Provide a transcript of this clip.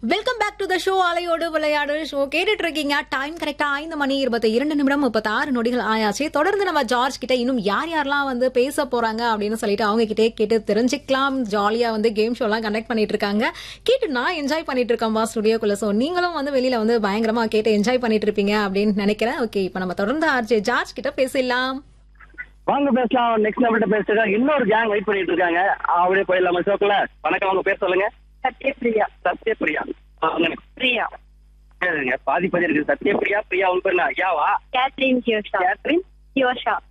Welcome back to the show அலையோடு விளையாடு show கேட்டுட்டு இருக்கீங்க டைம் கரெக்டா ஐந்து மணி இருபத்தி இரண்டு நிமிடம் முப்பத்தி ஆறு நொடிகள் ஆயாச்சு தொடர்ந்து நம்ம ஜார்ஜ் கிட்ட இன்னும் யார் யாரெல்லாம் வந்து பேச போறாங்க அப்படின்னு சொல்லிட்டு அவங்க கிட்டே கேட்டு தெரிஞ்சுக்கலாம் ஜாலியா வந்து கேம் ஷோ எல்லாம் கண்டக்ட் பண்ணிட்டு இருக்காங்க கேட்டு நான் என்ஜாய் பண்ணிட்டு இருக்கேன் பா ஸ்டுடியோக்குள்ள ஸோ நீங்களும் வந்து வெளியில வந்து பயங்கரமா கேட்டு என்ஜாய் பண்ணிட்டு இருப்பீங்க அப்படின்னு நினைக்கிறேன் ஓகே இப்போ நம்ம தொடர்ந்து ஆர்ஜே ஜார்ஜ் கிட்ட பேசலாம் வாங்க பேசலாம் நெக்ஸ்ட் நம்மகிட்ட பேசுறாங்க இன்னொரு கேங் வெயிட் பண்ணிட்டு இருக்காங்க அப்படியே போயிடலாமா ஷோக்குல வணக்கம் அவங்க பேர் சொல்லுங்க சத்யபிரியா சத்யபிரியா வாங்க. பிரியா சரிங்க பாதி பாதி இருக்கு சத்யபிரியா பிரியா உன் பேர் என்ன? ஐயாவா கேத்ரின் கியோஷா கேத்ரின் கியோஷா